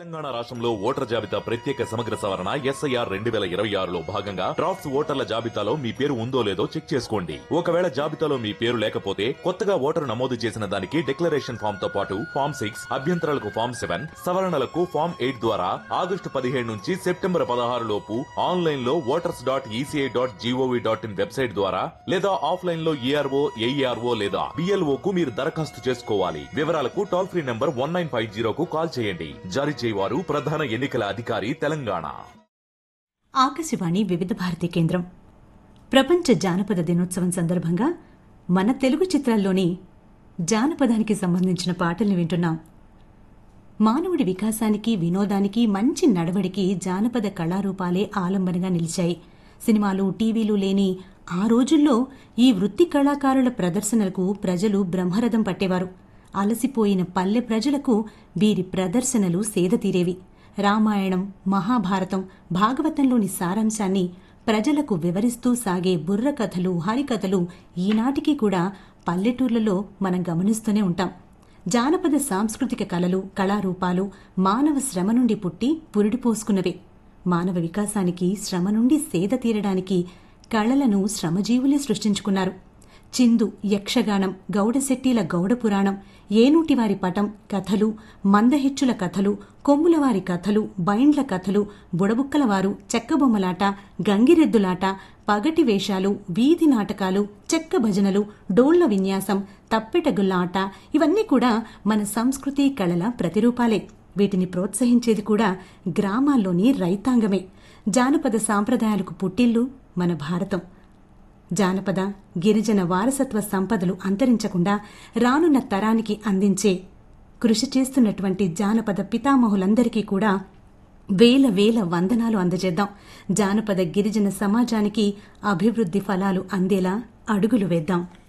తెలంగాణ రాష్ట్రంలో ఓటర్ జాబితా ప్రత్యేక సమగ్ర సవరణ ఎస్ఐఆర్ రెండు వేల ఇరవై ఆరులో భాగంగా డ్రాఫ్ట్స్ ఓటర్ల జాబితాలో మీ పేరు ఉందో లేదో చెక్ చేసుకోండి ఒకవేళ జాబితాలో మీ పేరు లేకపోతే కొత్తగా ఓటరు నమోదు చేసిన దానికి డిక్లరేషన్ ఫామ్ తో పాటు ఫామ్ సిక్స్ అభ్యంతరాలకు ఫామ్ సెవెన్ సవరణలకు ఫామ్ ఎయిట్ ద్వారా ఆగస్టు పదిహేడు నుంచి సెప్టెంబర్ పదహారు లోపు ఆన్లైన్ లో voters dot ECI dot GOV dot in website ద్వారా లేదా ఆఫ్లైన్ లో ఈఆర్ఓ ఏఈఆర్ఓ లేదా బిఎల్ఓ కు మీరు దరఖాస్తు చేసుకోవాలి వివరాలకు toll free number one nine five జీరోకు కాల్ చేయండి జారీ చేయవారు ప్రధాన ఎన్నికల అధికారి తెలంగాణ ఆకాశవాణి వివిధ భారతి కేంద్రం ప్రపంచ జానపద దినోత్సవం సందర్భంగా మన తెలుగు చిత్రాల్లోని జానపదానికి సంబంధించిన పాటల్ని వింటున్నాం మానవుడి వికాసానికి వినోదానికి మంచి నడవడికి జానపద కళారూపాలే ఆలంబనగా నిలిచాయి సినిమాలు టీవీలు లేని ఆ రోజుల్లో ఈ వృత్తి కళాకారుల ప్రదర్శనలకు ప్రజలు బ్రహ్మరథం పట్టేవారు అలసిపోయిన పల్లె ప్రజలకు వీరి ప్రదర్శనలు సేదతీరేవి రామాయణం మహాభారతం భాగవతంలోని సారాంశాన్ని ప్రజలకు వివరిస్తూ సాగే బుర్ర కథలు హరికథలు ఈనాటికి కూడా పల్లెటూర్లలో మనం గమనిస్తూనే ఉంటాం జానపద సాంస్కృతిక కళలు కళారూపాలు మానవ శ్రమ నుండి పుట్టి పురుడిపోసుకున్నవే మానవ వికాసానికి శ్రమ నుండి సేద తీరడానికి కళలను శ్రమజీవులే సృష్టించుకున్నారు చిందు యక్షగానం గౌడశెట్టిల గౌడ పురాణం ఏనూటివారి పటం కథలు మందహిచ్చుల కథలు కొమ్ములవారి కథలు బైండ్ల కథలు బుడబుక్కలవారు చెక్కబొమ్మలాట గంగిరెద్దులాట పగటి వేషాలు వీధి నాటకాలు చెక్క భజనలు డోళ్ల విన్యాసం తప్పెటగుళ్ళ ఆట ఇవన్నీ కూడా మన సంస్కృతి కళల ప్రతిరూపాలే వీటిని ప్రోత్సహించేది కూడా గ్రామాల్లోని రైతాంగమే జానపద సాంప్రదాయాలకు పుట్టిల్లు మన భారతం జానపద గిరిజన వారసత్వ సంపదలు అంతరించకుండా రానున్న తరానికి అందించే కృషి చేస్తున్నటువంటి జానపద పితామహులందరికీ కూడా వేల వేల వందనాలు అందజేద్దాం జానపద గిరిజన సమాజానికి అభివృద్ధి ఫలాలు అందేలా అడుగులు వేద్దాం